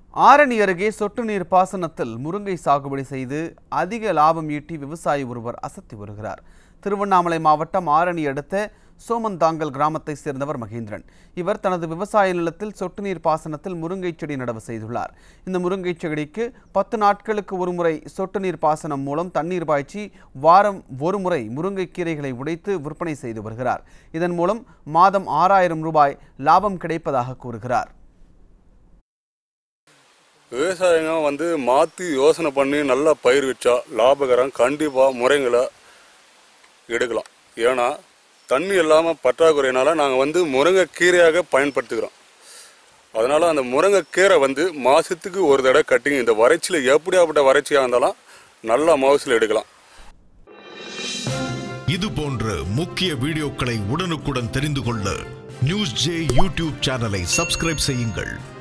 ஆரணி அருகே சொட்டு நீர் பாசனத்தில் முருங்கை சாகுபடி செய்து அதிக லாபம் ஈட்டி விவசாயி ஒருவர் அசத்தி வருகிறார் திருவண்ணாமலை மாவட்டம் ஆரணி அடுத்த சோமந்தாங்கல் கிராமத்தை சேர்ந்தவர் மகேந்திரன் இவர் தனது விவசாய நிலத்தில் சொட்டு நீர் பாசனத்தில் முருங்கை செடி நடவு செய்துள்ளார் இந்த முருங்கை செடிக்கு பத்து நாட்களுக்கு ஒருமுறை சொட்டு நீர் பாசனம் மூலம் தண்ணீர் பாய்ச்சி வாரம் ஒரு முறை முருங்கை கீரைகளை உடைத்து விற்பனை செய்து வருகிறார் இதன் மூலம் மாதம் ஆறாயிரம் ரூபாய் லாபம் கிடைப்பதாக கூறுகிறார் விவசாயிங்க வந்து மாற்றி யோசனை பண்ணி நல்லா பயிர் வச்சா லாபகரம் கண்டிப்பாக முறைங்களை எடுக்கலாம் ஏன்னா தண்ணி இல்லாமல் பற்றாக்குறையினால நாங்கள் வந்து முருங்கைக்கீரையாக பயன்படுத்துகிறோம் அதனால் அந்த முருங்கைக்கீரை வந்து மாதத்துக்கு ஒரு தடவை கட்டிங் இந்த வறட்சியில் எப்படியாப்பட்ட வறட்சியாக இருந்தாலும் நல்லா மகசூல் எடுக்கலாம் இது போன்ற முக்கிய வீடியோக்களை உடனுக்குடன் தெரிந்து கொள்ள நியூஸ் ஜே யூடியூப் சேனலை சப்ஸ்கிரைப் செய்யுங்கள்